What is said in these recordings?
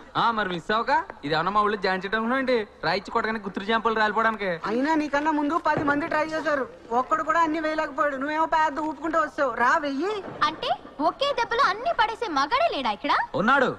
ఆ మరి మిస్ అవక ఇది ఏమన్నా మా ఊళ్ళో జాయిన్ చేయడం ఏంటి రాయిచ్చి కొట్టగానే గుర్తు జాంపలు రాలిపోవడానికి అయినా నీకన్నా ముందు పది మంది ట్రై చేశారు ఒక్కడు కూడా అన్ని వేయలేకపోయాడు నువ్వేమో పెద్ద ఊపుకుంటూ వస్తావు రా వెయ్యి అంటే ఒకే దెబ్బలో అన్ని పడేసే మగాడే లేడా ఇక్కడ ఉన్నాడు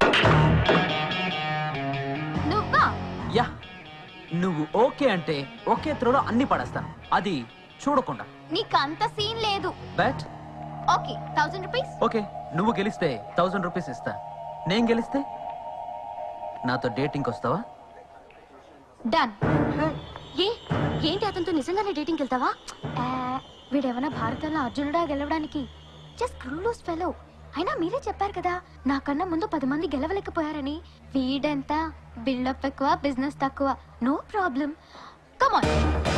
నువ్వా యా నువ్వు ఓకే అంటే ఒకే త్రోలో అన్ని పడేస్తాను అది చూడకుండా నీకు అంత సీన్ లేదు but okay thousand rupees okay నువ్వు గెలిస్తే థౌసండ్ రూపీస్ ఇస్తా నేను గెలిస్తే నాతో డేటింగ్కి వస్తావా డన్ ఏ ఏంటి అతనితో నిజంగానే డేటింగ్కి వెళ్తావా వీడేమన్నా భారతంలో అర్జునుడా గెలవడానికి జస్ట్ క్రూలూస్ ఫెలో అయినా మీరే చెప్పారు కదా నాకన్నా ముందు పది మంది గెలవలేకపోయారని వీడంత బిల్డప్ ఎక్కువ బిజినెస్ తక్కువ నో ప్రాబ్లం కమాన్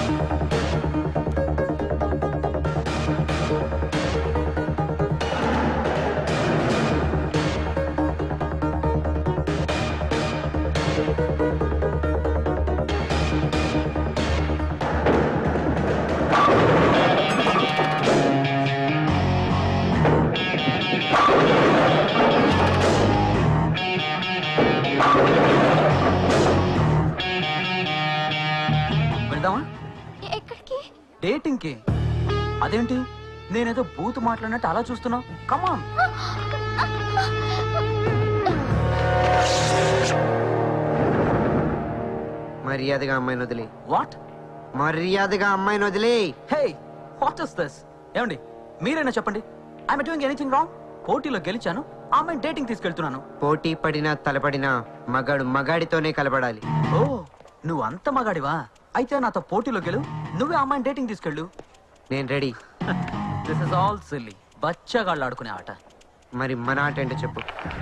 వెళ్దామా ఎక్కడికి డేటింగ్కి అదేంటి నేనేదో బూత్ మాట్లాడినట్టు అలా చూస్తున్నావు కమాన్ మర్యాదగా అమ్మాయిని వదిలే వాట్ మర్యాదగా అమ్మాయిని వదిలే హే వాట్ ఇస్ దిస్ ఏమండి మీరైనా చెప్పండి ఐఎమ్ డూయింగ్ ఎనీథింగ్ రాంగ్ పోటీలో గెలిచాను ఆ అమ్మాయిని డేటింగ్ తీసుకెళ్తున్నాను పోటీ పడినా తలపడినా మగాడు మగాడితోనే కలబడాలి ఓ నువ్వు అంత మగాడివా అయితే నాతో పోటీలో గెలు నువ్వే ఆ అమ్మాయిని డేటింగ్ తీసుకెళ్ళు నేను ready this is all silly బచ్చగాళ్ళు ఆడుకునే ఆట మరి మన ఆట ఏంటో చెప్పు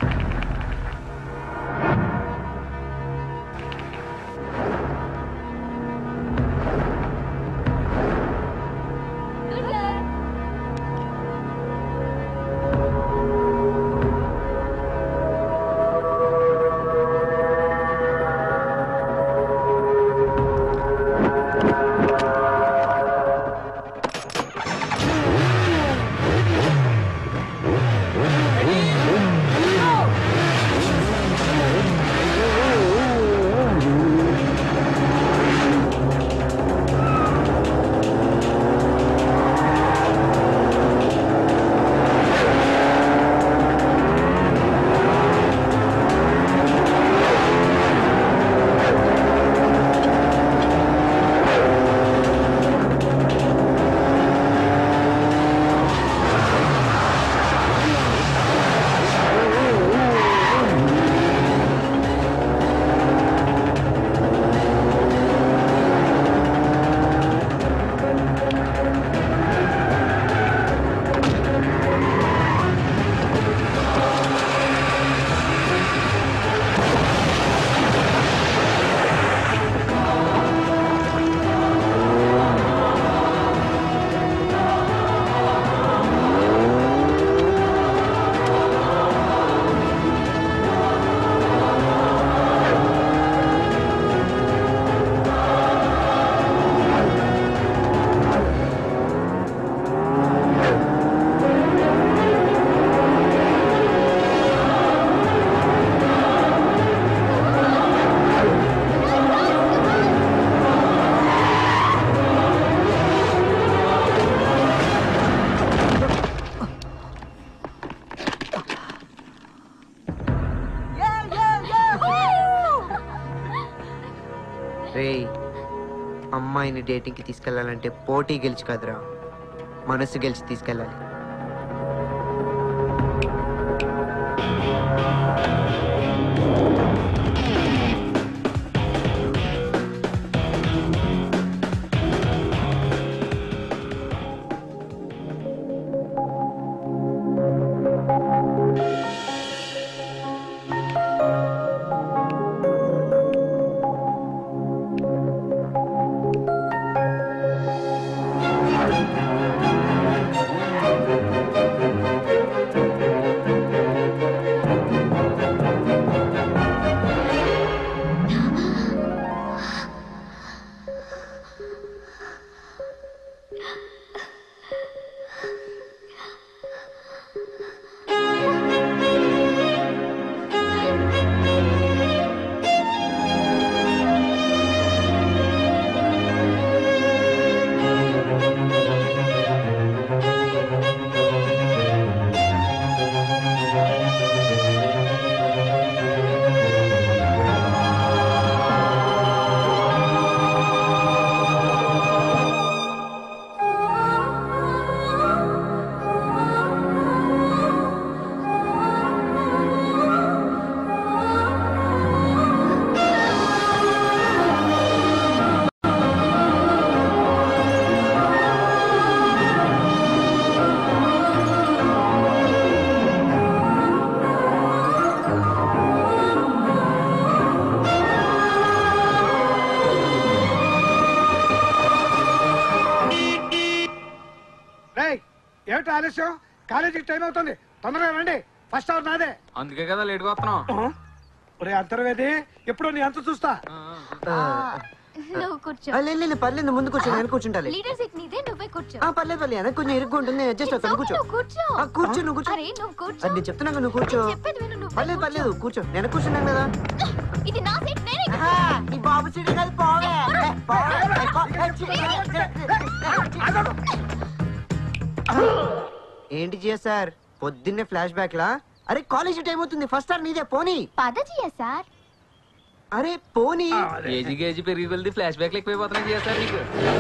రే అమ్మాయిని డేటింగ్కి తీసుకెళ్ళాలంటే పోటీ గెలిచి కాదురా మనసు గెలిచి తీసుకెళ్ళాలి ఏమిటి ఆలస్యం కాలేజీకి టైం అవుతుంది తొందరగా రండి ఫస్ట్ అవర్ నాదే అందుకే కదా లేట్గా వస్తున్నాం ఒరే అంతర్వేది ఎప్పుడో నీ అంత చూస్తా నువ్వు కూర్చో ఆ, లేదు లేదు, పర్లేదు ముందు కూర్చో నేను కూర్చుంటాలి లీడర్ సీట్ నీదే నువ్వే కూర్చో ఆ, పర్లేదు పర్లేదు వెనక్కి కొంచెం ఇరుగ్గా ఉంటుంది నేను అడ్జస్ట్ It's అవుతాను okay, కూర్చో నువ్వు కూర్చో ఆ, కూర్చో నువ్వు కూర్చో అరే నువ్వు కూర్చో అది నేను చెప్తున్నాను నువ్వు కూర్చో నేను చెప్పేది విను నువ్వు పర్లేదు పర్లేదు కూర్చో నేను కూర్చున్నాను కదా ఇది నా సీట్ నేనే నీ బాబు సీట్ కాదు పోవే ఏ, పోవే. ఏ, పో. ఏ, చి, ఏంటి చేశారు పొద్దున్నే ఫ్లాష్ బ్యాక్ లా అరే కాలేజ్ టైం అవుతుంది ఫస్ట్ సార్ నీదే పోనీ పదజీయ సార్ అరే పోనీ ఏజీ గేజీ పెరిగి వెళ్తే ఫ్లాష్ బ్యాక్ ఎక్కువైపోతున్నాయి చేస్తారు నీకు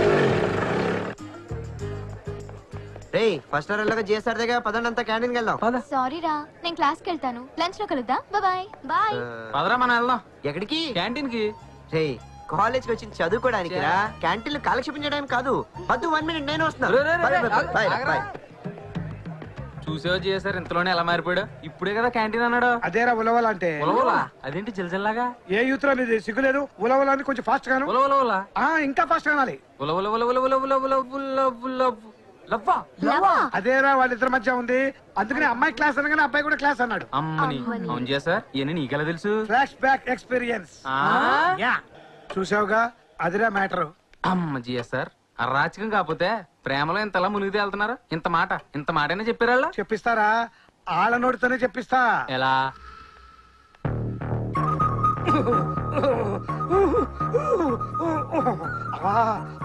రే ఫస్ట్ సార్ వెళ్ళగా చేశారు దగ్గర పదండి అంతా క్యాంటీన్కి వెళ్దాం సారీ రా నేను క్లాస్ కి వెళ్తాను లంచ్ లో కలుద్దాం బాయ్ బాయ్ పదరా మనం వెళ్దాం ఎక్కడికి క్యాంటీన్ కి రే కాలేజ్ కి వచ్చి చదువుకోవడానికి రా క్యాంటీన్ లో కాలక్షేపం చేయడానికి కాదు పద్దు వన్ మినిట్ నేను వస్తున్నా రే, రే, రే, Bye, రే, bye, bye, ఆగు, bye, ఆగరా. bye. చూసేవా చేశారు ఇంతలోనే ఎలా మారిపోయాడు ఇప్పుడే కదా క్యాంటీన్ అన్నాడు అదేరా ఉలవల అంటే ఉలవలా అదేంటి జిల్జిల్లాగా ఏ యూత్ లో మీది సిగ్గులేదు ఉలవల అని కొంచెం ఫాస్ట్ గాను ఉల ఉల ఉల ఆ ఇంకా ఫాస్ట్ కానాలి ఉల ఉల ఉల ఉల ఉల ఉల ఉల ఉల ఉల లవ్వా లవా అదేరా వాళ్ళిద్దరి మధ్య ఉంది అందుకని అమ్మాయి క్లాస్ అనగానే అబ్బాయి కూడా క్లాస్ అన్నాడు అమ్మని అమ్మని. అవును చేశారు ఇవన్నీ నీకెలా తెలుసు ఫ్లాష్ బ్యాక్ ఎక్స్పీరియన్స్ ఆ? యా చూసావుగా అదిరా మ్యాటర్ అమ్మ జిఎస్ఆర్ అరాచకం కాకపోతే ప్రేమలో ఇంతలా మునిగి వెళ్తున్నారు ఇంత మాట ఇంత మాటైనా చెప్పారా చెప్పిస్తారా ఆళ్ళ నోటితోనే చెప్పిస్తా ఎలా ఆ,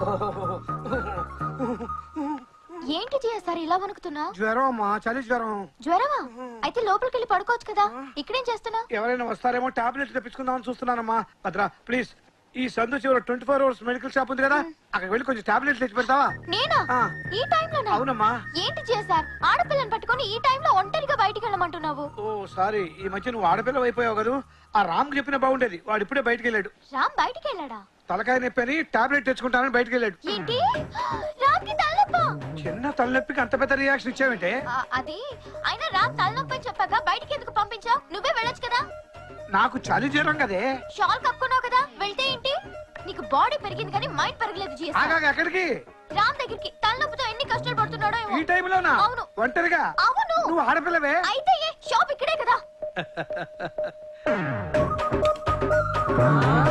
ఏంటి జియా సార్ ఇలా వణుకుతున్నా జ్వరం అమ్మా చలి జ్వరం జ్వరమా అయితే లోపలికి వెళ్ళి పడుకోవచ్చు కదా ఇక్కడేం చేస్తున్నా ఎవరైనా వస్తారేమో టాబ్లెట్ తెప్పించుకుందామని చూస్తున్నానమ్మా భద్ర ప్లీజ్ ఈ సందు చివర twenty four hours medical shop ఉంది కదా అక్కడికి వెళ్ళి కొంచెం టాబ్లెట్ తెచ్చి పెడతావా నేనా ఆ. ఈ టైంలోనా అవునమ్మా ఏంటి జియా సార్ ఆడపిల్లని పట్టుకొని ఈ టైంలో ఒంటరిగా బయటికి వెళ్ళమంటున్నావు ఓ సారీ ఈ మధ్య నువ్వు ఆడపిల్ల అయిపోయావు కదా ఆ రామ్ చెప్పిన బాగుండేది వాడు ఇప్పుడే బయటికి వెళ్ళాడు రామ్ బయటికి వెళ్ళాడా తలకాయ నొప్పి అని టాబ్లెట్ తెచ్చుకుంటానని బయటికి వెళ్ళాడు ఏంటి రామ్కి తలనొప్ప చిన్న తలనొప్పికి అంత పెద్ద రియాక్షన్ ఇచ్చావంటే అది అయినా రామ్ తలనొప్పి అని చెప్పాక బయటికి ఎందుకు పంపించావు నువ్వే వెళ్ళొచ్చు కదా నాకు చలి జ్వరం కదే షాల్ కప్పుకున్నావు కదా వెళ్తే ఏంటి నీకు బాడీ పెరిగింది కానీ మైండ్ పెరగలేదు జియా సార్. ఆగాక ఎక్కడికి రామ్ దగ్గరికి తలనొప్పితో ఎన్ని కష్టాలు పడుతున్నాడో ఏమో ఈ టైంలోనా అవును. ఒంటరిగా అవును నువ్వు ఆడపిల్లవే అయితే ఏ షాప్ ఇక్కడే కదా ఆ?